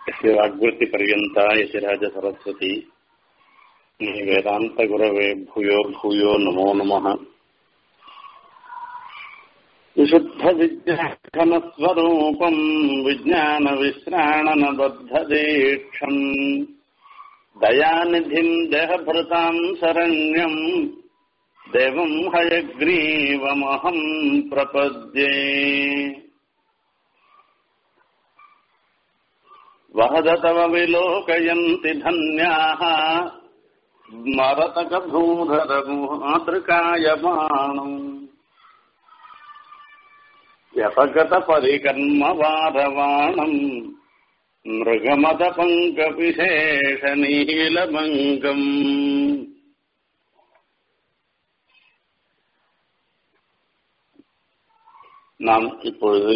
यस्य वाग्वृत्तिपर्यन्ता यतिराजसरस्वती वेदान्तगुरवे भूयो भूयो नमो नमः विशुद्धविज्ञानस्वरूपम् विज्ञानविश्राणनबद्धदीक्षम् दयानिधिम् देहभृताम् शरण्यम् देवम् हयग्रीवमहम् प्रपद्ये वहद तव विलोकयन्ति धन्याः मरतकभूधरमातृकायमाणम् व्यपगतपरिकर्मवारवाणम् मृगमदपङ्कविशेषनीलभङ्गम् நாம் இப்பொழுது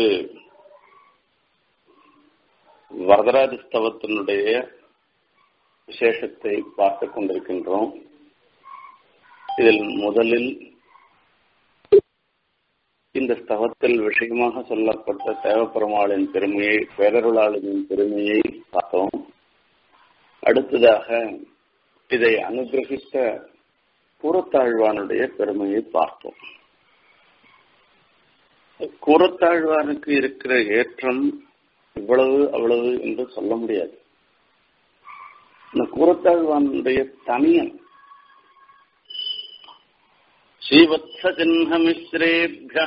வரதராஜ ஸ்தவத்தினுடைய விசேஷத்தை பார்த்துக் கொண்டிருக்கின்றோம் இதில் முதலில் இந்த ஸ்தவத்தில் விஷயமாக சொல்லப்பட்ட தேவப்பெருமாளின் பெருமையை பேரருளாளனின் பெருமையை பார்த்தோம் அடுத்ததாக இதை அனுகிரகித்த கூறத்தாழ்வானுடைய பெருமையை பார்த்தோம் கூறத்தாழ்வானுக்கு இருக்கிற ஏற்றம் இவ்வளவு அவ்வளவு என்று சொல்ல முடியாது இந்த கூறத்தாழ்வானுடைய தனியன் ஸ்ரீவத்ஸின்ஹமிஸ்ரேபிய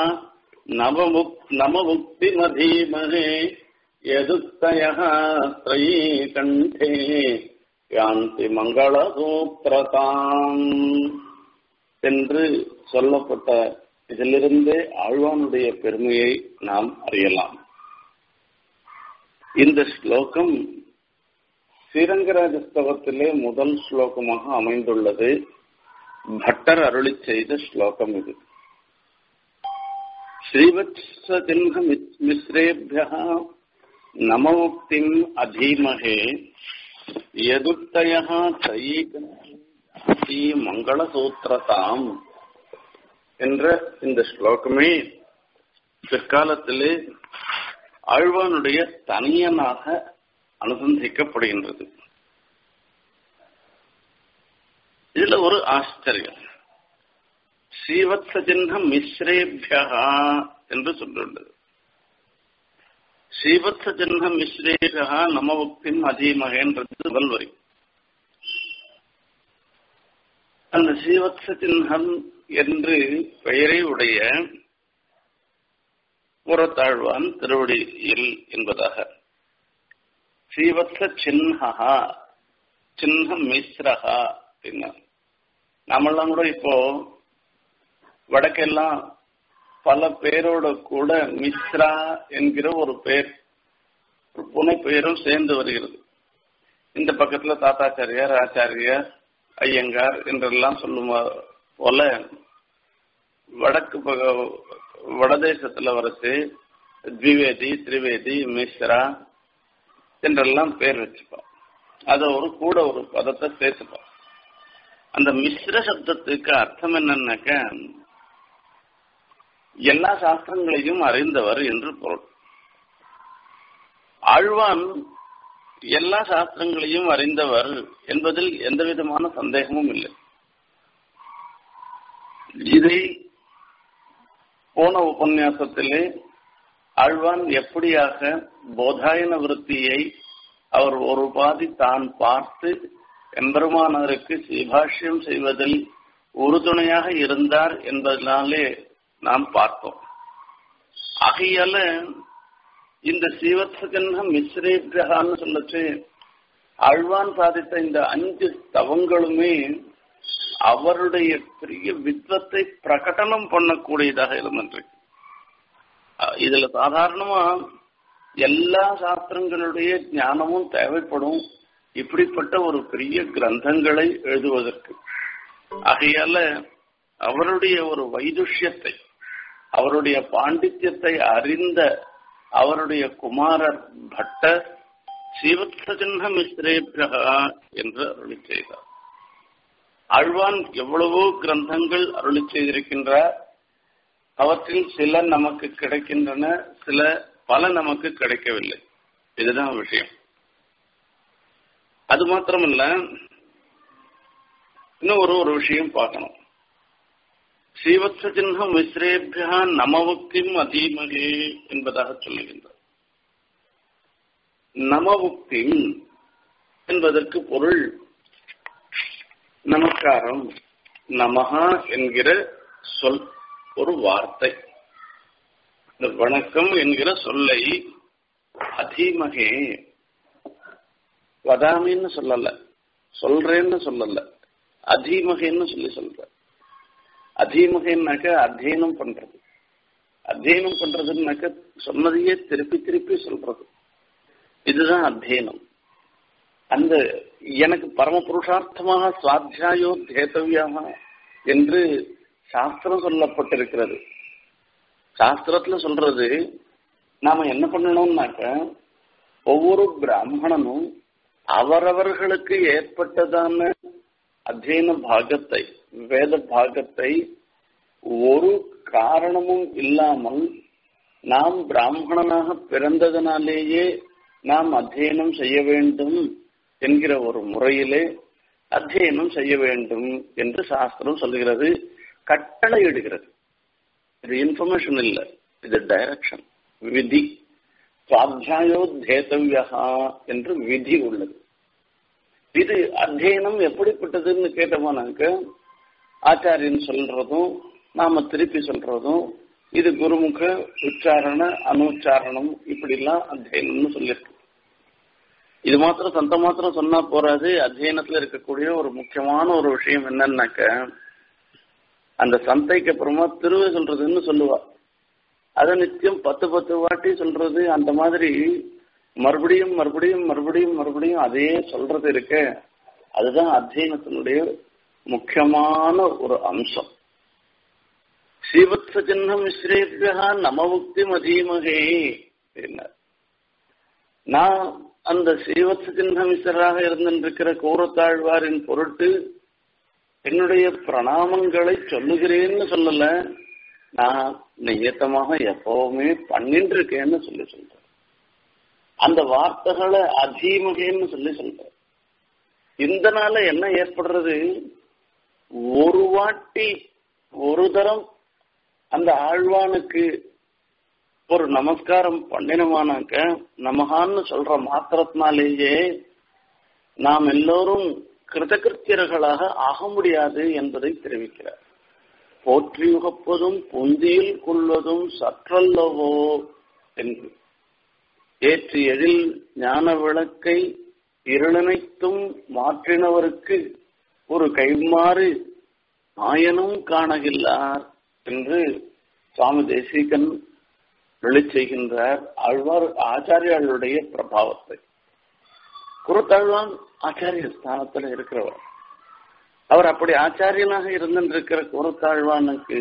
நவமுக்திமதீமகே எதுத்தய த்ரயீ கண்டே யாந்தி மங்களசூத்திரதாம் என்று சொல்லப்பட்ட இதிலிருந்தே ஆழ்வானுடைய பெருமையை நாம் அறியலாம் இந்த ஸ்லோகம் ஸ்ரீரங்கராஜஸ்தவத்திலே முதல் ஸ்லோகமாக அமைந்துள்ளது பட்டர் அருளி செய்த ஸ்லோகம் இது ஸ்ரீவத்ஸின்ஹ மிஸ்ரேபிய நமமுக்திம் அதீமகே யதுத்தய தயீ மங்களசூத்திரதாம் என்ற இந்த ஸ்லோகமே பிற்காலத்திலே ஆழ்வானுடைய தனியனாக அனுசந்திக்கப்படுகின்றது இதுல ஒரு ஆச்சரியம் ஸ்ரீவத்ஸ சின்னம் மிஸ்ரேபியா என்று சொல்லுள்ளது ஸ்ரீவத்ஸ சின்னம் மிஸ்ரேபியா நமபக்திம் அதீமகன்றது முதல் வரி அந்த ஸ்ரீவத்ஸ சின்னம் என்று பெயரை உடைய புறத்தாழ்வான் திருவடியில் என்பதாக ஸ்ரீவத்ஸ சின்ஹா சின்னம் மிஸ்ரஹா அப்படின்னா நாமெல்லாம் கூட இப்போ வடக்கெல்லாம் பல பேரோட கூட மிஸ்ரா என்கிற ஒரு பேர் ஒரு புனை பெயரும் சேர்ந்து வருகிறது இந்த பக்கத்துல தாத்தாச்சாரியார் ஆச்சாரியார் ஐயங்கார் என்றெல்லாம் சொல்லும் போல வடக்கு வடதேசத்துல வரச்சு திவேதி திரிவேதி மிஸ்ரா என்றெல்லாம் பேர் வச்சுப்போம் அதை ஒரு கூட ஒரு பதத்தை சேர்த்துப்போம் அந்த மிஸ்ர சப்தத்துக்கு அர்த்தம் என்னன்னாக்க எல்லா சாஸ்திரங்களையும் அறிந்தவர் என்று பொருள் ஆழ்வான் எல்லா சாஸ்திரங்களையும் அறிந்தவர் என்பதில் எந்த விதமான சந்தேகமும் இல்லை இதை போன உபன்யாசத்திலே ஆழ்வான் எப்படியாக போதாயன விருத்தியை அவர் ஒரு பாதி தான் பார்த்து எம்பெருமானருக்கு சிபாஷ்யம் செய்வதில் உறுதுணையாக இருந்தார் என்பதனாலே நாம் பார்த்தோம் ஆகையால இந்த சீவத்சகன்ன மிஸ்ரேபிரகான்னு சொல்லச்சு ஆழ்வான் சாதித்த இந்த அஞ்சு தவங்களுமே அவருடைய பெரிய வித்வத்தை பிரகடனம் பண்ணக்கூடியதாக இருந்திருக்கு இதுல சாதாரணமா எல்லா சாஸ்திரங்களுடைய ஞானமும் தேவைப்படும் இப்படிப்பட்ட ஒரு பெரிய கிரந்தங்களை எழுதுவதற்கு ஆகையால அவருடைய ஒரு வைதுஷ்யத்தை அவருடைய பாண்டித்யத்தை அறிந்த அவருடைய குமாரர் பட்ட சீவத்சஜன்ன மிஸ்ரேபிரகா என்று அருளி செய்தார் ஆழ்வான் எவ்வளவோ கிரந்தங்கள் அருளி செய்திருக்கின்றார் அவற்றில் சில நமக்கு கிடைக்கின்றன சில பல நமக்கு கிடைக்கவில்லை இதுதான் விஷயம் அது மாத்திரமல்ல இன்னும் ஒரு ஒரு விஷயம் பார்க்கணும் ஸ்ரீவத்ச சின்னம் மிஸ்ரேபியா நமவுக்திம் அதீமகே என்பதாக சொல்லுகின்றார் நமவுக்தி என்பதற்கு பொருள் நமஸ்காரம் நமஹா என்கிற சொல் ஒரு வார்த்தை இந்த வணக்கம் என்கிற சொல்லை அதீமகே வதாமின்னு சொல்லல சொல்றேன்னு சொல்லல அதீமகேன்னு சொல்லி சொல்ற அதீமகன்னாக்க அத்தியனம் பண்றது அத்தியனம் பண்றதுன்னாக்க சொன்னதையே திருப்பி திருப்பி சொல்றது இதுதான் அத்தியனம் அந்த எனக்கு பரம புருஷார்த்தமாக சுவாத்தியாயோ தேத்தவியாக என்று சாஸ்திரம் சொல்லப்பட்டிருக்கிறது சாஸ்திரத்துல சொல்றது நாம என்ன பண்ணணும்னாக்க ஒவ்வொரு பிராமணனும் அவரவர்களுக்கு ஏற்பட்டதான அத்தியன பாகத்தை வேத பாகத்தை ஒரு காரணமும் இல்லாமல் நாம் பிராமணனாக பிறந்ததனாலேயே நாம் அத்தியனம் செய்ய வேண்டும் என்கிற ஒரு முறையிலே அத்தியனம் செய்ய வேண்டும் என்று சாஸ்திரம் சொல்லுகிறது கட்டளை இடுகிறது இது இன்ஃபர்மேஷன் இல்லை இது டைரக்ஷன் விதி சுவாத்தியாயோத்தேதவியா என்று விதி உள்ளது இது அத்தியனம் எப்படிப்பட்டதுன்னு கேட்டோம்னாக்க ஆச்சாரியன் சொல்றதும் நாம திருப்பி சொல்றதும் இது குருமுக உச்சாரண அனுச்சாரணம் இப்படிலாம் அத்தியனம்னு சொல்லியிருக்கு இது மாத்திரம் சந்த மாத்திரம் சொன்னா போறாது அத்தியனத்துல இருக்கக்கூடிய ஒரு முக்கியமான ஒரு விஷயம் என்னன்னாக்க அந்த சந்தைக்கு அப்புறமா திருவை சொல்றதுன்னு சொல்லுவா அதை நித்தியம் பத்து பத்து வாட்டி சொல்றது அந்த மாதிரி மறுபடியும் மறுபடியும் மறுபடியும் மறுபடியும் அதே சொல்றது இருக்க அதுதான் அத்தியனத்தினுடைய முக்கியமான ஒரு அம்சம் ஸ்ரீவத்ச சின்னம் மிஸ்ரேபியா நமவுக்தி மதீமகே நான் அந்த ஸ்ரீவத்ச சின்ன மிஸ்ராக இருந்திருக்கிற கூறத்தாழ்வாரின் பொருட்டு என்னுடைய பிரணாமங்களை சொல்லுகிறேன்னு சொல்லல நான் நியத்தமாக எப்பவுமே பண்ணிட்டு இருக்கேன்னு சொல்லி சொல்றேன் அந்த வார்த்தைகளை அதீமகேன்னு சொல்லி சொல்றேன் இந்த நாள என்ன ஏற்படுறது ஒரு வாட்டி ஒரு தரம் அந்த ஆழ்வானுக்கு ஒரு நமஸ்காரம் பண்ணினமானாக்க நமகான்னு சொல்ற மாத்திரத்தினாலேயே நாம் எல்லோரும் கிருதகிருத்தியர்களாக ஆக முடியாது என்பதை தெரிவிக்கிறார் போற்றி உகப்பதும் பொந்தியில் கொள்வதும் சற்றல்லவோ என்று ஏற்று எழில் ஞான விளக்கை இருளனைத்தும் மாற்றினவருக்கு ஒரு கைமாறு மாயனும் காணகில்லார் என்று சுவாமி தேசிகன் செய்கின்றார் ஆழ்வார் ஆச்சாரியாளுடைய பிரபாவத்தை குருத்தாழ்வான் ஆச்சாரிய ஸ்தானத்துல இருக்கிறவர் அவர் அப்படி ஆச்சாரியனாக இருந்திருக்கிற குருத்தாழ்வானுக்கு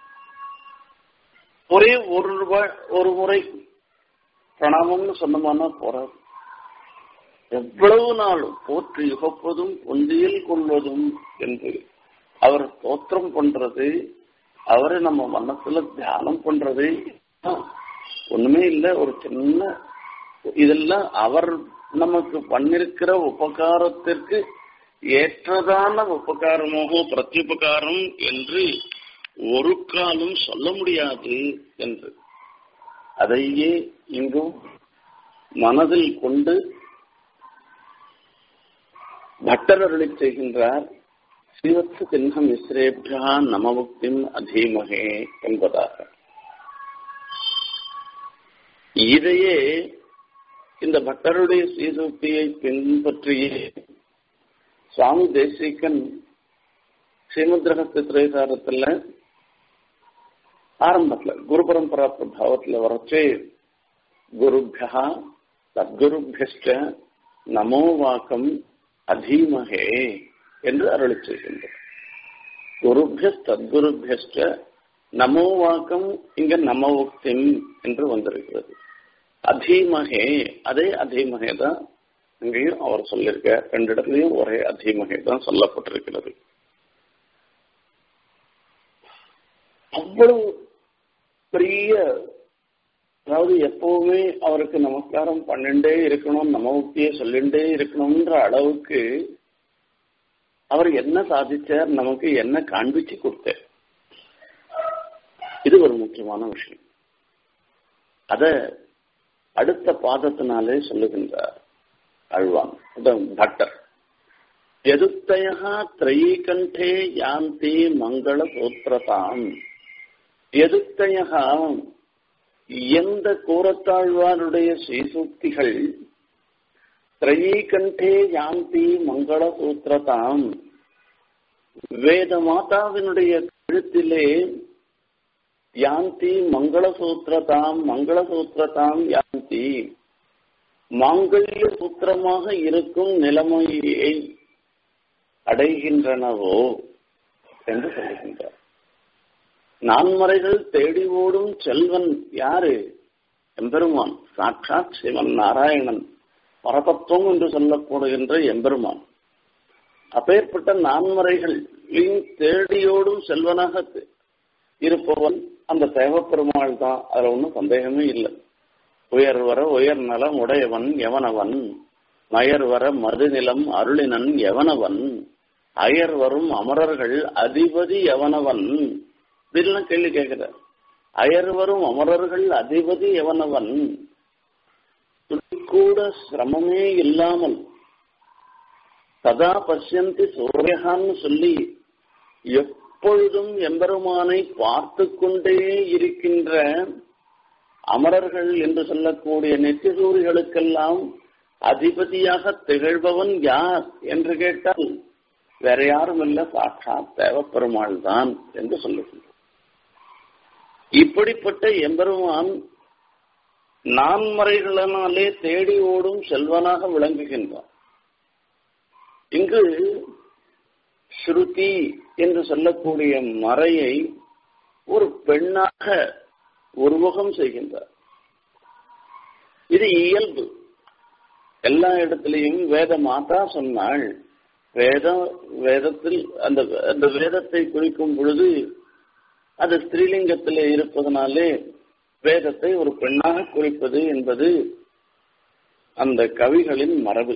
ஒரே ஒரு ரூபாய் ஒரு முறை பிரணாமம்னு சொன்னோம்னா போறார் எவ்வளவு நாளும் போற்றி யுகப்பதும் பொந்தியில் கொள்வதும் என்று அவர் தோற்றம் பண்றது அவரை நம்ம மனசுல தியானம் பண்றது ஒண்ணுமே இல்ல ஒரு சின்ன இதெல்லாம் அவர் நமக்கு பண்ணிருக்கிற உபகாரத்திற்கு ஏற்றதான உபகாரமோ பிரத்யுபகாரம் என்று ஒரு காலம் சொல்ல முடியாது என்று அதையே இங்கும் மனதில் கொண்டு பட்டர் அருளி செய்கின்றார் ஸ்ரீவத்ச சின்னம் மிஸ்ரேபியா நமமுக்திம் அதீமகே என்பதாக இதையே இந்த பட்டருடைய ஸ்ரீசூக்தியை பின்பற்றியே சுவாமி தேசிகன் ஸ்ரீமத் ரகசிய திரைசாரத்துல ஆரம்பத்துல குரு பரம்பரா பிரபாவத்துல வரச்சே குருபியா சத்குருபியஷ்ட நமோ வாக்கம் அதீமகே என்று அருளி செய்கின்றார் குருபிய சத்குருபியஷ்ட நமோ வாக்கம் இங்க நமோக்திம் என்று வந்திருக்கிறது அதீமகே அதே அதீமகே தான் இங்கேயும் அவர் சொல்லியிருக்க ரெண்டு இடத்துலயும் ஒரே அதீமகே தான் சொல்லப்பட்டிருக்கிறது அவ்வளவு பெரிய அதாவது எப்பவுமே அவருக்கு நமஸ்காரம் பண்ணிண்டே இருக்கணும் நமவுக்கியே சொல்லிண்டே இருக்கணும்ன்ற அளவுக்கு அவர் என்ன சாதிச்சார் நமக்கு என்ன காண்பிச்சு கொடுத்தார் இது ஒரு முக்கியமான விஷயம் அத அடுத்த பாதத்தினாலே சொல்லுகின்றார் அழ்வான் பட்டர் எதுத்தயா திரைகண்டே யாந்தி மங்கள சூத்திரதாம் எதுத்தயா எந்த கூறத்தாழ்வாருடைய ஸ்ரீசூக்திகள் திரையீகண்டே யாந்தி மங்கள சூத்திரதாம் வேத மாதாவினுடைய கழுத்திலே யாந்தி மங்கள சூத்திரதாம் மங்கள சூத்திரதாம் யாந்தி மாங்கல்ய சூத்திரமாக இருக்கும் நிலைமையை அடைகின்றனவோ என்று சொல்லுகின்றார் நான்மறைகள் தேடி ஓடும் செல்வன் யாரு எம்பெருமான் சாட்சாத் சிவன் நாராயணன் பரதத்துவம் என்று சொல்லப்படுகின்ற எம்பெருமான் அப்பேற்பட்ட நான்மறைகள் தேடியோடும் செல்வனாக இருப்பவன் அந்த தேவப்பெருமாள் தான் அதுல ஒன்றும் சந்தேகமே இல்லை உயர் வர உயர் நலம் உடையவன் எவனவன் மயர் வர மதுநிலம் அருளினன் எவனவன் அயர் வரும் அமரர்கள் அதிபதி எவனவன் இதெல்லாம் கேள்வி கேட்கிறார் அயர் வரும் அமரர்கள் அதிபதி எவனவன் கூட சிரமமே இல்லாமல் சதா பசியந்தி சூரியகான்னு சொல்லி எப்பொழுதும் எம்பெருமானை பார்த்து கொண்டே இருக்கின்ற அமரர்கள் என்று சொல்லக்கூடிய நெத்திசூரிகளுக்கெல்லாம் அதிபதியாக திகழ்பவன் யார் என்று கேட்டால் வேற யாரும் இல்ல சாட்சாத் தேவப்பெருமாள் தான் என்று சொல்லுகின்றோம் இப்படிப்பட்ட எம்பெருமான் நான்மறைகளினாலே தேடி ஓடும் செல்வனாக விளங்குகின்றான் இங்கு ஸ்ருதி என்று சொல்லக்கூடிய மறையை ஒரு பெண்ணாக உருவகம் செய்கின்றார் இது இயல்பு எல்லா இடத்திலையும் வேத மாதா சொன்னாள் வேதம் வேதத்தில் அந்த அந்த வேதத்தை குறிக்கும் பொழுது அது ஸ்திரீலிங்கத்தில் இருப்பதனாலே வேதத்தை ஒரு பெண்ணாக குறிப்பது என்பது அந்த கவிகளின் மரபு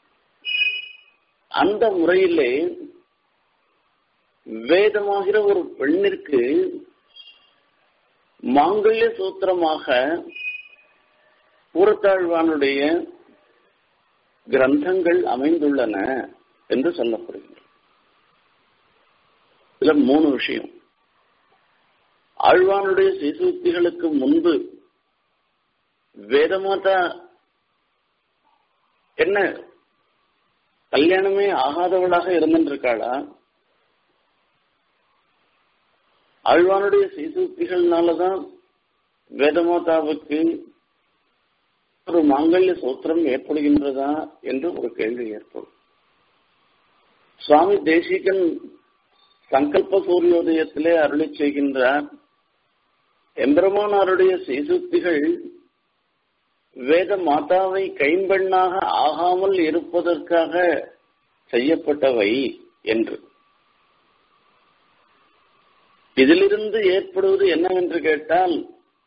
அந்த முறையிலே வேதமாகிற ஒரு பெண்ணிற்கு மாங்கல்ய சூத்திரமாக கூறத்தாழ்வானுடைய கிரந்தங்கள் அமைந்துள்ளன என்று சொல்லப்படுகிறது இதுல மூணு விஷயம் ஆழ்வானுடைய சீசூக்திகளுக்கு முன்பு வேதமாதா என்ன கல்யாணமே ஆகாதவளாக இருந்திருக்காளா ஆழ்வானுடைய சீசூக்திகள்னாலதான் வேதமாதாவுக்கு ஒரு மாங்கல்ய சூத்திரம் ஏற்படுகின்றதா என்று ஒரு கேள்வி ஏற்படும் சுவாமி தேசிகன் சங்கல்ப சூரியோதயத்திலே அருளி செய்கின்றார் எம்பெருமானாருடைய சீசுக்திகள் வேத மாதாவை கைம்பெண்ணாக ஆகாமல் இருப்பதற்காக செய்யப்பட்டவை என்று இதிலிருந்து ஏற்படுவது என்னவென்று கேட்டால்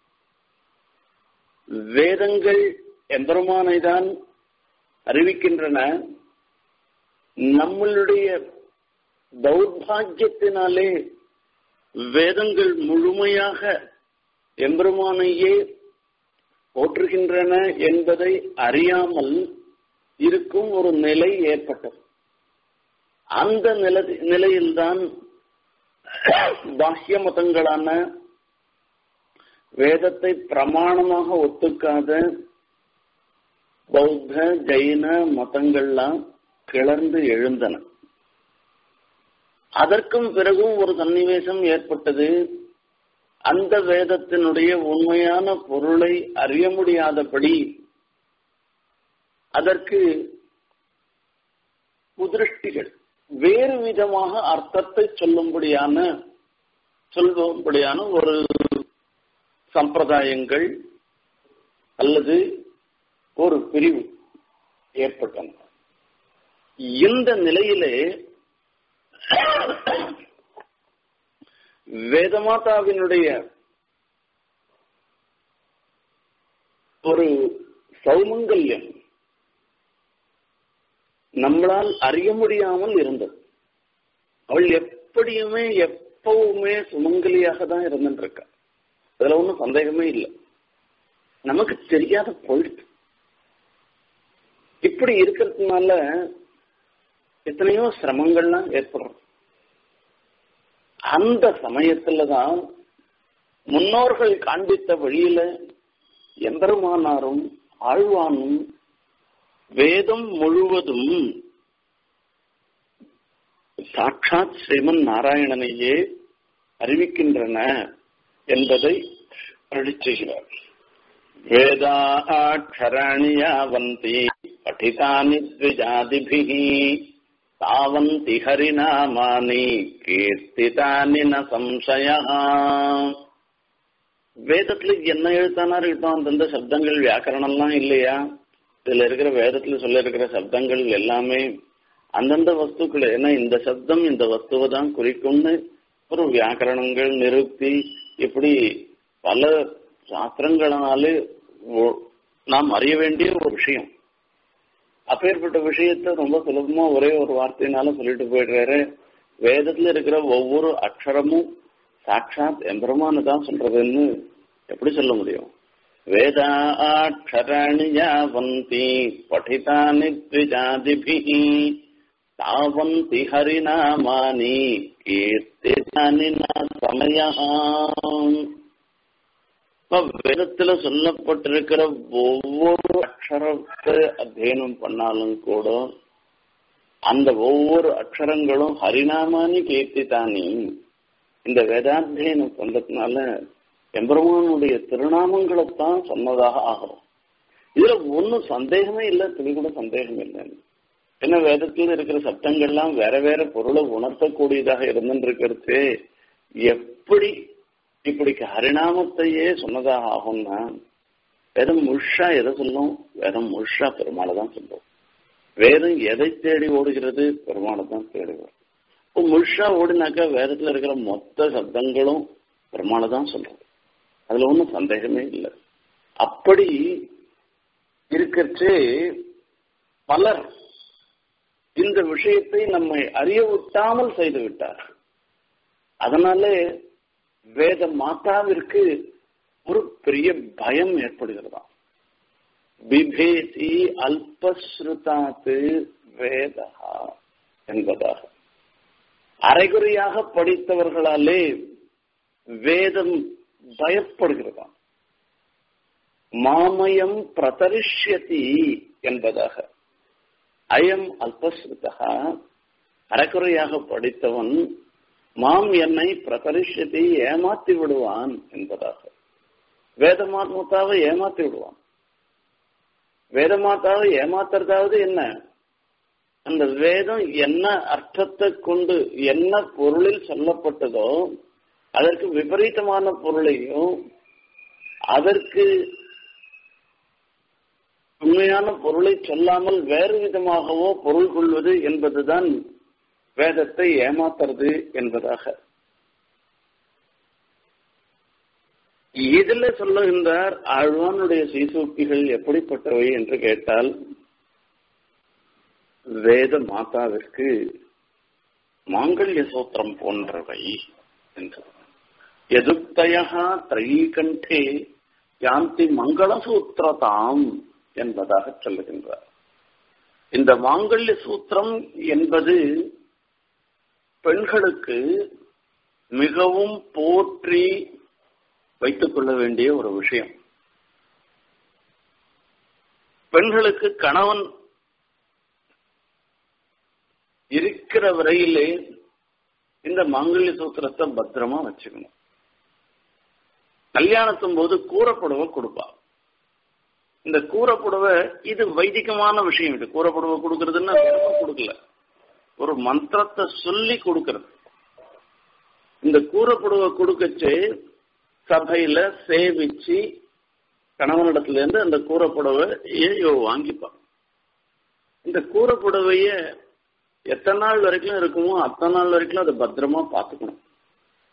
வேதங்கள் எம்பெருமானை தான் அறிவிக்கின்றன நம்மளுடைய தௌர்பாகியத்தினாலே வேதங்கள் முழுமையாக எம்பெருமானையே போற்றுகின்றன என்பதை அறியாமல் இருக்கும் ஒரு நிலை ஏற்பட்டது அந்த நில நிலையில்தான் பாஹ்ய மதங்களான வேதத்தை பிரமாணமாக ஒத்துக்காத பௌத்த ஜெயின மதங்கள்லாம் கிளர்ந்து எழுந்தன அதற்கும் பிறகும் ஒரு சன்னிவேசம் ஏற்பட்டது அந்த வேதத்தினுடைய உண்மையான பொருளை அறிய முடியாதபடி அதற்கு குதிருஷ்டிகள் வேறு விதமாக அர்த்தத்தை சொல்லும்படியான சொல்லும்படியான ஒரு சம்பிரதாயங்கள் அல்லது ஒரு பிரிவு ஏற்பட்டன இந்த நிலையிலே வேதமாதாவினுடைய ஒரு சௌமங்கல்யம் நம்மளால் அறிய முடியாமல் இருந்தது அவள் எப்படியுமே எப்பவுமே சுமங்கலியாக தான் இருந்துட்டு இருக்கா அதுல ஒன்றும் சந்தேகமே இல்லை நமக்கு தெரியாத போயிடுது இப்படி இருக்கிறதுனால எத்தனையோ சிரமங்கள்லாம் ஏற்படும் அந்த சமயத்துலதான் முன்னோர்கள் காண்பித்த வழியில எம்பெருமானாரும் ஆழ்வானும் வேதம் முழுவதும் சாட்சாத் ஸ்ரீமன் நாராயணனையே அறிவிக்கின்றன என்பதை அழிச்சுகிறார் வேதாட்சராணி யாவந்தி படிதானி த்விஜாதிபிஹி தாவந்தி ஹரிநாமானி கீர்த்திதானி ந சம்சய வேதத்துல என்ன எழுத்தானா இருக்கட்டும் அந்தந்த சப்தங்கள் வியாக்கரணம்லாம் இல்லையா இதுல இருக்கிற வேதத்துல சொல்ல இருக்கிற சப்தங்கள் எல்லாமே அந்தந்த வஸ்துக்கள் ஏன்னா இந்த சப்தம் இந்த வஸ்துவை தான் குறிக்கும்னு ஒரு வியாக்கரணங்கள் நிறுத்தி இப்படி பல சாஸ்திரங்களாலே நாம் அறிய வேண்டிய ஒரு விஷயம் அப்பேற்பட்ட விஷயத்த ரொம்ப சுலபமா ஒரே ஒரு வார்த்தையினால சொல்லிட்டு போயிடுறாரு வேதத்துல இருக்கிற ஒவ்வொரு அக்ஷரமும் சாட்சாத் எம்பெருமானு தான் சொல்றதுன்னு எப்படி சொல்ல முடியும் வேதாட்சராணி யாவந்தி படிதானி த்விஜாதிபிஹி தாவந்தி ஹரிநாமானி கீர்த்திதானி சமயம் வேதத்துல சொல்லப்பட்டிருக்கிற ஒவ்வொரு அக்ஷரத்தை அத்தியனம் பண்ணாலும் கூட அந்த ஒவ்வொரு அக்ஷரங்களும் ஹரிநாமானி கீர்த்திதானி இந்த வேதாத்தியனம் பண்றதுனால எம்பெருமானுடைய திருநாமங்களைத்தான் சொன்னதாக ஆகும் இதுல ஒன்னும் சந்தேகமே இல்லை துளி கூட சந்தேகம் இல்லை ஏன்னா வேதத்தில் இருக்கிற சப்தங்கள்லாம் வேற வேற பொருளை உணர்த்தக்கூடியதாக இருந்துருக்கிறது எப்படி இப்படி ஹரிநாமத்தையே சொன்னதாக ஆகும்னா வேதம் முழுஷா எதை சொல்லும் வேதம் முழுஷா பெருமாளை தான் சொல்லும் வேதம் எதை தேடி ஓடுகிறது பெருமாளை தான் தேடி வரும் இப்போ முழுஷா ஓடினாக்கா வேதத்துல இருக்கிற மொத்த சப்தங்களும் பெருமாளை தான் சொல்றது அதுல ஒன்றும் சந்தேகமே இல்லை அப்படி இருக்கிறச்சே பலர் இந்த விஷயத்தை நம்மை அறிய விட்டாமல் செய்து விட்டார் அதனாலே வேத மாதாவிற்கு ஒரு பெரிய பயம் ஏற்படுகிறதா பிபேதி அல்பஸ்ருதாத்து வேதா என்பதாக அரைகுறையாக படித்தவர்களாலே வேதம் பயப்படுகிறதா மாமயம் பிரதரிஷ்யதி என்பதாக அயம் அல்பஸ்ருதா அரைக்குறையாக படித்தவன் மாம் என்னை பிரதரிஷ்யத்தை ஏமாத்தி விடுவான் என்பதாக வேதமாத்மத்தாவை ஏமாத்தி விடுவான் வேதமாத்தாவை ஏமாத்துறதாவது என்ன அந்த வேதம் என்ன அர்த்தத்தை கொண்டு என்ன பொருளில் சொல்லப்பட்டதோ அதற்கு விபரீதமான பொருளையும் அதற்கு உண்மையான பொருளை சொல்லாமல் வேறு விதமாகவோ பொருள் கொள்வது என்பதுதான் வேதத்தை ஏமாத்துறது என்பதாக இதுல சொல்லுகின்றார் ஆழ்வானுடைய சீசூக்கிகள் எப்படிப்பட்டவை என்று கேட்டால் வேத மாதாவிற்கு மாங்கல்ய சூத்திரம் போன்றவை என்று எதுக்தயா திரைகண்டே யாந்தி மங்களசூத்திரதாம் என்பதாக சொல்லுகின்றார் இந்த மாங்கல்ய சூத்திரம் என்பது பெண்களுக்கு மிகவும் போற்றி வைத்துக் கொள்ள வேண்டிய ஒரு விஷயம் பெண்களுக்கு கணவன் இருக்கிற வரையிலே இந்த மாங்கல்ய சூத்திரத்தை பத்திரமா வச்சுக்கணும் கல்யாணத்தும் போது கூறப்புடவை கொடுப்பா இந்த கூறப்புடவை இது வைதிகமான விஷயம் இது கூறப்புடவை கொடுக்கறதுன்னா வெறும் கொடுக்கல ஒரு மந்திரத்தை சொல்லி கொடுக்கறது இந்த கூறப்புடவை கொடுக்கச்சு சபையில சேவிச்சு கணவனிடத்துல இருந்து அந்த கூறப்புடவை ஏயோ வாங்கிப்பான் இந்த கூறப்புடவைய எத்தனை நாள் வரைக்கும் இருக்குமோ அத்தனை நாள் வரைக்கும் அதை பத்திரமா பார்த்துக்கணும்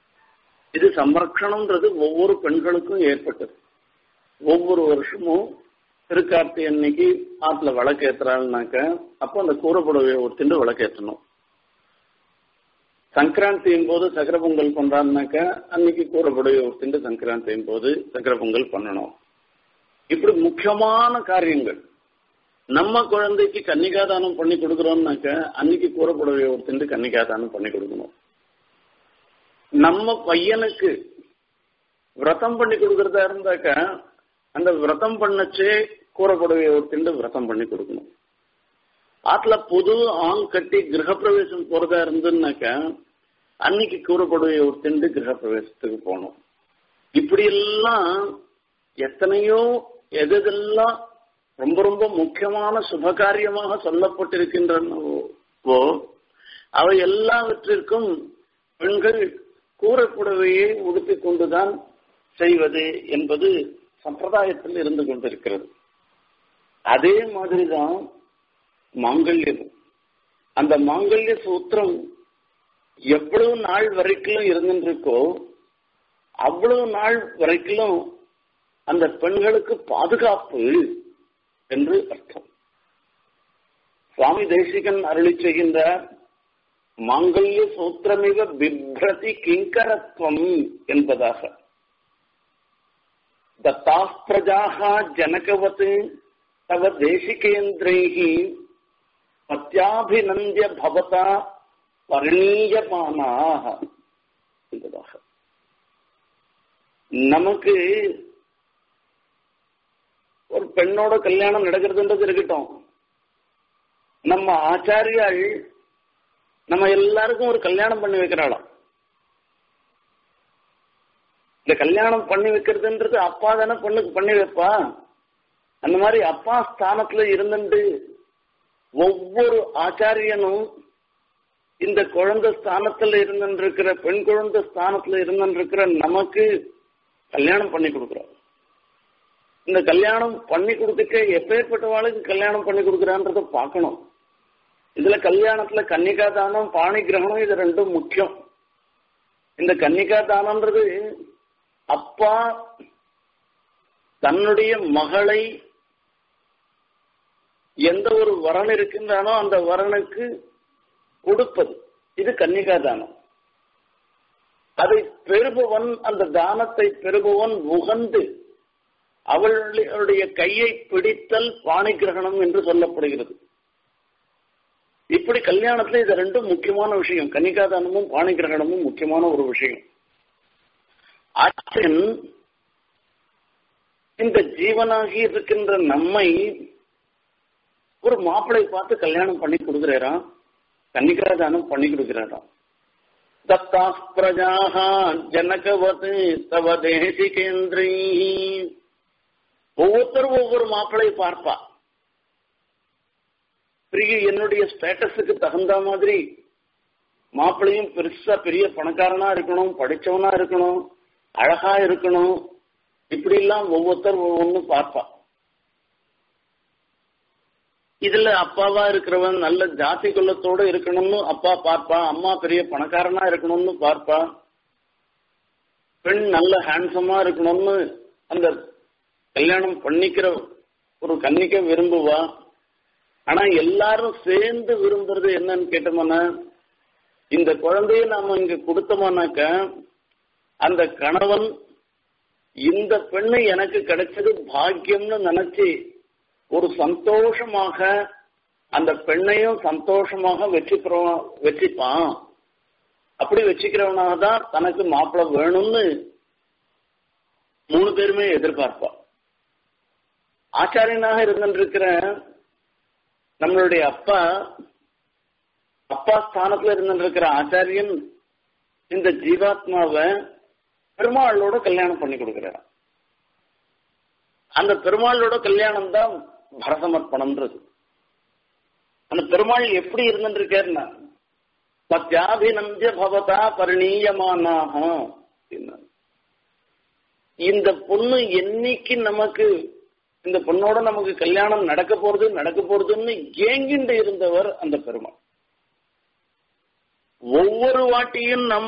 இது சம்ரக்ஷணம்ன்றது ஒவ்வொரு பெண்களுக்கும் ஏற்பட்டது ஒவ்வொரு வருஷமும் திருக்கார்த்தி அன்னைக்கு ஆத்துல விளக்கு ஏத்துறாள்னாக்க அப்போ அந்த கூறப்புடவையை ஒருத்திண்டு விளக்கு ஏற்றணும் சங்கராந்தியின் போது சக்கர பொங்கல் பண்றான்னாக்க அன்னைக்கு கூறப்புடவையை ஒருத்திண்டு சங்கராந்தியின் போது சக்கர பொங்கல் பண்ணணும் இப்படி முக்கியமான காரியங்கள் நம்ம குழந்தைக்கு கன்னிகாதானம் பண்ணி கொடுக்குறோம்னாக்க அன்னைக்கு கூறப்புடவையை ஒருத்திண்டு கன்னிகாதானம் பண்ணி கொடுக்கணும் நம்ம பையனுக்கு விரதம் பண்ணி கொடுக்கறதா இருந்தாக்க அந்த விரதம் பண்ணச்சே கூறப்புடவையை ஒருத்திண்டு விரதம் பண்ணி கொடுக்கணும் ஆத்துல புது ஆங் கட்டி கிரகப்பிரவேசம் போறதா இருந்துன்னாக்க அன்னைக்கு கூறப்படுவையை ஒருத்திண்டு கிரகப்பிரவேசத்துக்கு போகணும் இப்படி எல்லாம் எத்தனையோ எதெல்லாம் ரொம்ப ரொம்ப முக்கியமான சுபகாரியமாக சொல்லப்பட்டிருக்கின்றனவோ அவை எல்லாவற்றிற்கும் பெண்கள் கூறப்புடவையை உடுத்திக் கொண்டுதான் செய்வது என்பது சம்பிரதாயத்தில் இருந்து கொண்டிருக்கிறது அதே மாதிரிதான் மாங்கல்யம் அந்த மாங்கல்ய சூத்திரம் எவ்வளவு நாள் வரைக்கும் இருந்துருக்கோ அவ்வளவு நாள் வரைக்கும் அந்த பெண்களுக்கு பாதுகாப்பு என்று அர்த்தம் சுவாமி தேசிகன் அருளி செய்கின்றார் மாங்கல்ய சூத்திரமிக பிப்ரதி கிங்கரத்வம் என்பதாக தத்தா பிரஜாக ஜனகவத் தவ தேசிகேந்திரைஹி பத்யாபிநந்திய பவதா பரிணீயமானாக என்பதாக நமக்கு ஒரு பெண்ணோட கல்யாணம் நடக்கிறதுன்றது இருக்கட்டும் நம்ம ஆச்சாரியாள் நம்ம எல்லாருக்கும் ஒரு கல்யாணம் பண்ணி வைக்கிறாளாம் இந்த கல்யாணம் பண்ணி வைக்கிறதுன்றது அப்பா தானே பொண்ணுக்கு பண்ணி வைப்பா அந்த மாதிரி அப்பா ஸ்தானத்துல இருந்துட்டு ஒவ்வொரு ஆச்சாரியனும் இந்த குழந்தை ஸ்தானத்துல இருந்துருக்கிற பெண் குழந்தை ஸ்தானத்துல இருந்துருக்கிற நமக்கு கல்யாணம் பண்ணி கொடுக்குறோம் இந்த கல்யாணம் பண்ணி கொடுத்துக்க எப்பேற்பட்டவாளுக்கு கல்யாணம் பண்ணி கொடுக்குறான்றத பார்க்கணும் இதுல கல்யாணத்துல கன்னிகா தானம் பாணி கிரகணம் இது ரெண்டும் முக்கியம் இந்த கன்னிகா தானம்ன்றது அப்பா தன்னுடைய மகளை எந்த ஒரு வரன் இருக்கின்றானோ அந்த வரனுக்கு கொடுப்பது இது கன்னிகா தானம் அதை பெறுபவன் அந்த தானத்தை பெறுபவன் உகந்து அவளுடைய கையை பிடித்தல் பாணி கிரகணம் என்று சொல்லப்படுகிறது இப்படி கல்யாணத்துல இது ரெண்டும் முக்கியமான விஷயம் கன்னிகாதானமும் பாணி கிரகணமும் முக்கியமான ஒரு விஷயம் அச்சன் இந்த ஜீவனாகி இருக்கின்ற நம்மை ஒரு மாப்பிளை பார்த்து கல்யாணம் பண்ணி கொடுக்கிறாராம் கன்னிகாதானம் பண்ணி கொடுக்கிறாராம் தத்தா பிரஜாக ஜனகவத் தவ தேசிகேந்திரை ஒவ்வொருத்தரும் ஒவ்வொரு மாப்பிளை பார்ப்பா பெரிய என்னுடைய ஸ்டேட்டஸுக்கு தகுந்த மாதிரி மாப்பிள்ளையும் பெருசா பெரிய பணக்காரனா இருக்கணும் படிச்சவனா இருக்கணும் அழகா இருக்கணும் இப்படி எல்லாம் ஒவ்வொருத்தர் ஒவ்வொன்னு பார்ப்பா இதுல அப்பாவா இருக்கிறவன் நல்ல ஜாதி குலத்தோட இருக்கணும்னு அப்பா பார்ப்பா அம்மா பெரிய பணக்காரனா இருக்கணும்னு பார்ப்பா பெண் நல்ல ஹேண்ட்ஸமா இருக்கணும்னு அந்த கல்யாணம் பண்ணிக்கிற ஒரு கன்னிக்க விரும்புவா ஆனா எல்லாரும் சேர்ந்து விரும்புறது என்னன்னு கேட்டோம்னா இந்த குழந்தைய நாம இங்க கொடுத்தோம்னாக்க அந்த கணவன் இந்த பெண்ணு எனக்கு கிடைச்சது பாக்கியம்னு நினைச்சு ஒரு சந்தோஷமாக அந்த பெண்ணையும் சந்தோஷமாக வச்சுக்கிறவன் வச்சுப்பான் அப்படி வச்சுக்கிறவனாக தான் தனக்கு மாப்பிள்ளை வேணும்னு மூணு பேருமே எதிர்பார்ப்பா ஆச்சாரியனாக இருந்திருக்கிற நம்மளுடைய அப்பா அப்பா ஸ்தானத்துல இருந்திருக்கிற ஆச்சாரியன் இந்த ஜீவாத்மாவை பெருமாளோட கல்யாணம் பண்ணி கொடுக்கிறார் அந்த பெருமாளோட கல்யாணம் தான் பரசமர்ப்பணம்ன்றது அந்த பெருமாள் எப்படி இருந்துருக்காருன்னா சத்யாபிநந்திய பவதா பரிணீயமானாக இந்த பொண்ணு என்னைக்கு நமக்கு இந்த பொண்ணோட நமக்கு கல்யாணம் நடக்க போறது நடக்க போறதுன்னு ஏங்கிண்டு இருந்தவர் அந்த பெருமாள் ஒவ்வொரு வாட்டியும் நம்ம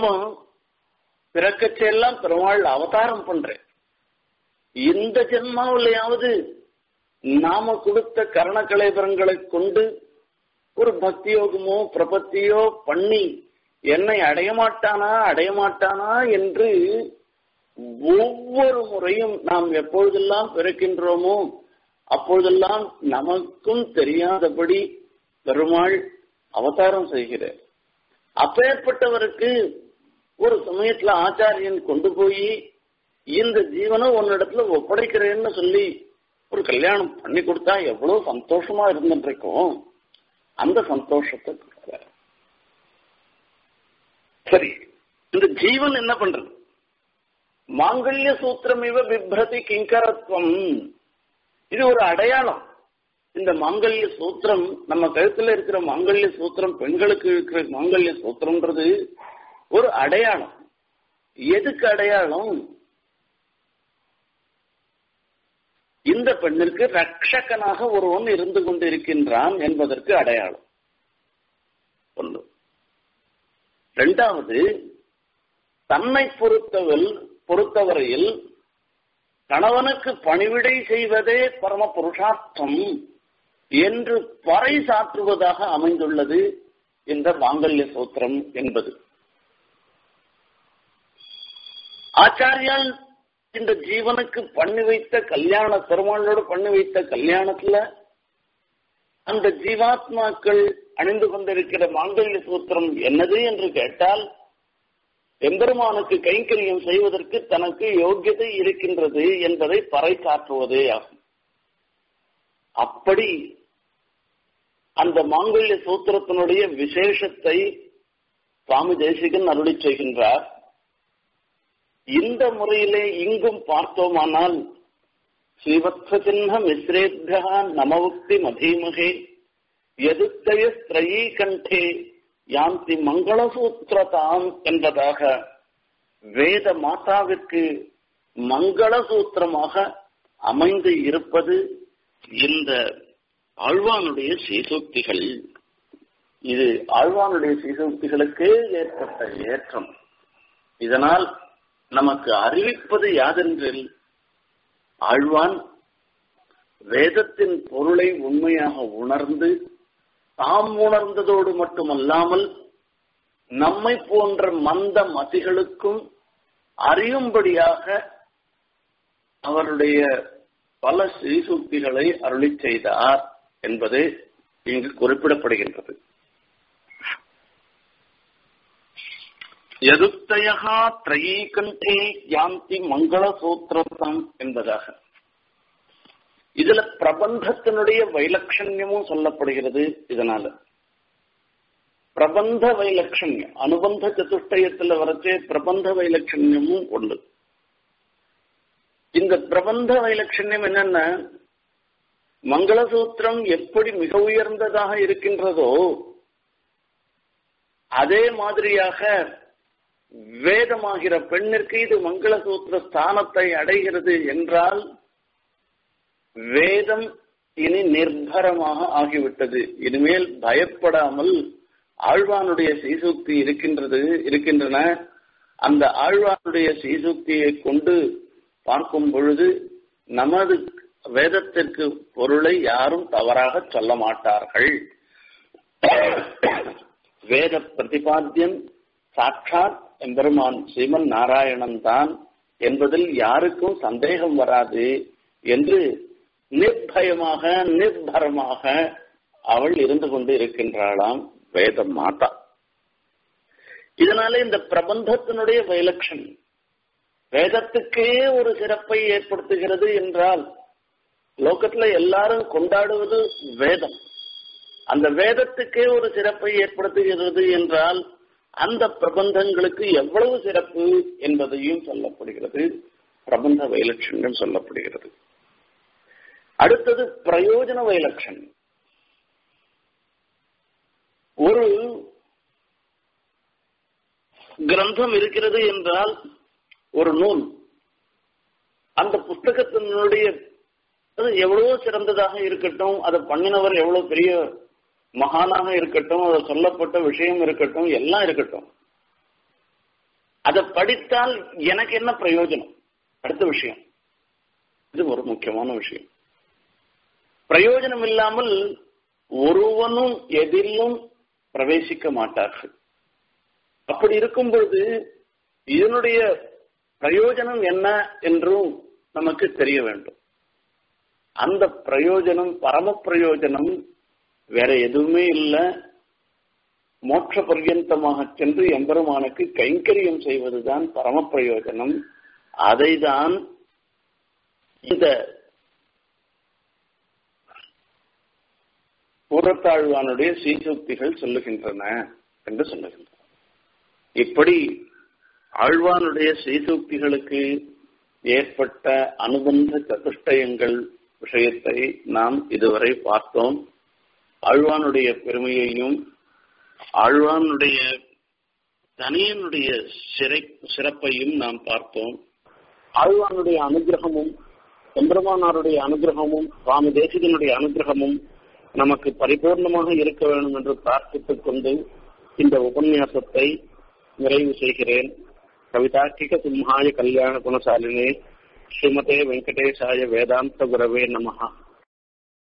பிறக்கச்செல்லாம் பெருமாள் அவதாரம் பண்றேன் இந்த ஜென்மாவிலையாவது நாம கொடுத்த கரண கலைபரங்களை கொண்டு ஒரு பக்தியோகமோ பிரபத்தியோ பண்ணி என்னை அடையமாட்டானா அடையமாட்டானா என்று ஒவ்வொரு முறையும் நாம் எப்பொழுதெல்லாம் பிறக்கின்றோமோ அப்பொழுதெல்லாம் நமக்கும் தெரியாதபடி பெருமாள் அவதாரம் செய்கிறார் அப்பேற்பட்டவருக்கு ஒரு சமயத்துல ஆச்சாரியன் கொண்டு போய் இந்த ஜீவனை உன்னிடத்துல ஒப்படைக்கிறேன்னு சொல்லி ஒரு கல்யாணம் பண்ணி கொடுத்தா எவ்வளவு சந்தோஷமா இருந்துருக்கும் அந்த சந்தோஷத்தை கொடுக்கிறார் சரி இந்த ஜீவன் என்ன பண்றது மாங்கல்ய சூத்திரம் இவ பிப்ரதி கிங்கரத்வம் இது ஒரு அடையாளம் இந்த மாங்கல்ய சூத்திரம் நம்ம கழுத்துல இருக்கிற மாங்கல்ய சூத்திரம் பெண்களுக்கு இருக்கிற மாங்கல்ய சூத்திரம்ன்றது ஒரு அடையாளம் எதுக்கு அடையாளம் இந்த பெண்ணிற்கு ரட்சகனாக ஒருவன் இருந்து கொண்டிருக்கின்றான் என்பதற்கு அடையாளம் ஒன்று இரண்டாவது தன்னை பொறுத்தவல் பொறுத்தவரையில் கணவனுக்கு பணிவிடை செய்வதே பரம புருஷார்த்தம் என்று பறை சாற்றுவதாக அமைந்துள்ளது இந்த மாங்கல்ய சூத்திரம் என்பது ஆச்சாரியால் இந்த ஜீவனுக்கு பண்ணி வைத்த கல்யாண பெருமாளோடு பண்ணி வைத்த கல்யாணத்துல அந்த ஜீவாத்மாக்கள் அணிந்து கொண்டிருக்கிற மாங்கல்ய சூத்திரம் என்னது என்று கேட்டால் எம்பெருமானுக்கு கைங்கரியம் செய்வதற்கு தனக்கு யோக்கியதை இருக்கின்றது என்பதை பறைசாற்றுவதே ஆகும் அப்படி அந்த மாங்கல்ய சூத்திரத்தினுடைய விசேஷத்தை சுவாமி தேசிகன் அருளி செய்கின்றார் இந்த முறையிலே இங்கும் பார்த்தோமானால் ஸ்ரீவத்ஸ சின்ன மிஸ்ரேபியா நமவுக்தி மதீமகே எதுத்தய ஸ்திரயீ கண்டே யாந்தி மங்களசூத்திரதாம் என்பதாக வேத மாதாவிற்கு மங்களசூத்திரமாக அமைந்து இருப்பது இந்த ஆழ்வானுடைய சீசூக்திகள் இது ஆழ்வானுடைய சீசூக்திகளுக்கே ஏற்பட்ட ஏற்றம் இதனால் நமக்கு அறிவிப்பது யாதென்றில் ஆழ்வான் வேதத்தின் பொருளை உண்மையாக உணர்ந்து தாம் உணர்ந்ததோடு மட்டுமல்லாமல் நம்மை போன்ற மந்த மதிகளுக்கும் அறியும்படியாக அவருடைய பல ஸ்ரீசூக்திகளை அருளி செய்தார் என்பது இங்கு குறிப்பிடப்படுகின்றது எதுத்தயா திரையீகண்டே யாந்தி மங்கள சூத்திரம் என்பதாக இதுல பிரபந்தத்தினுடைய வைலட்சண்யமும் சொல்லப்படுகிறது இதனால பிரபந்த வைலட்சண்யம் அனுபந்த சதுஷ்டயத்துல வரச்சே பிரபந்த வைலட்சண்யமும் உண்டு இந்த பிரபந்த வைலட்சண்யம் என்னன்னா மங்களசூத்திரம் எப்படி மிக உயர்ந்ததாக இருக்கின்றதோ அதே மாதிரியாக வேதமாகிற பெண்ணிற்கு இது மங்களசூத்திர ஸ்தானத்தை அடைகிறது என்றால் வேதம் இனி நிர்பரமாக ஆகிவிட்டது இனிமேல் பயப்படாமல் ஆழ்வானுடைய சீசூக்தி இருக்கின்றது இருக்கின்றன அந்த ஆழ்வானுடைய சீசூக்தியை கொண்டு பார்க்கும் பொழுது நமது வேதத்திற்கு பொருளை யாரும் தவறாக சொல்ல மாட்டார்கள் வேத பிரதிபாத்தியன் சாட்சாத் எம்பெருமான் ஸ்ரீமன் நாராயணன் தான் என்பதில் யாருக்கும் சந்தேகம் வராது என்று நிர்பயமாக நிர்பரமாக அவள் இருந்து கொண்டு இருக்கின்றாளாம் வேத மாதா இதனால இந்த பிரபந்தத்தினுடைய வைலட்சன் வேதத்துக்கே ஒரு சிறப்பை ஏற்படுத்துகிறது என்றால் லோகத்துல எல்லாரும் கொண்டாடுவது வேதம் அந்த வேதத்துக்கே ஒரு சிறப்பை ஏற்படுத்துகிறது என்றால் அந்த பிரபந்தங்களுக்கு எவ்வளவு சிறப்பு என்பதையும் சொல்லப்படுகிறது பிரபந்த வைலட்சண்யம் சொல்லப்படுகிறது அடுத்தது பிரயோஜன வைலட்சண் ஒரு கிரந்தம் இருக்கிறது என்றால் ஒரு நூல் அந்த புஸ்தகத்தினுடைய அது எவ்வளவோ சிறந்ததாக இருக்கட்டும் அதை பண்ணினவர் எவ்வளவு பெரிய மகானாக இருக்கட்டும் அதை சொல்லப்பட்ட விஷயம் இருக்கட்டும் எல்லாம் இருக்கட்டும் அதை படித்தால் எனக்கு என்ன பிரயோஜனம் அடுத்த விஷயம் இது ஒரு முக்கியமான விஷயம் பிரயோஜனம் இல்லாமல் ஒருவனும் எதிலும் பிரவேசிக்க மாட்டார்கள் அப்படி இருக்கும் பொழுது இதனுடைய பிரயோஜனம் என்ன என்றும் நமக்கு தெரிய வேண்டும் அந்த பிரயோஜனம் பரம பிரயோஜனம் வேற எதுவுமே இல்லை மோட்ச பர்யந்தமாக சென்று எம்பெருமானுக்கு கைங்கரியம் செய்வதுதான் பரம பிரயோஜனம் அதைதான் இந்த பூரத்தாழ்வானுடைய சீசூக்திகள் சொல்லுகின்றன என்று சொல்லுகின்றன இப்படி ஆழ்வானுடைய சீசூக்திகளுக்கு ஏற்பட்ட அனுபந்த சதுஷ்டயங்கள் விஷயத்தை நாம் இதுவரை பார்த்தோம் ஆழ்வானுடைய பெருமையையும் ஆழ்வானுடைய தனியனுடைய சிறை சிறப்பையும் நாம் பார்த்தோம் ஆழ்வானுடைய அனுகிரகமும் எம்பெருமானாருடைய அனுகிரகமும் சுவாமி தேசிகனுடைய அனுகிரகமும் நமக்கு பரிபூர்ணமாக இருக்க வேண்டும் என்று பிரார்த்தித்துக் கொண்டு இந்த உபன்யாசத்தை நிறைவு செய்கிறேன் கவிதார்க்கிக சிம்ஹாய கல்யாண குணசாலினே ஸ்ரீமதே வெங்கடேசாய வேதாந்த குரவே நமஹா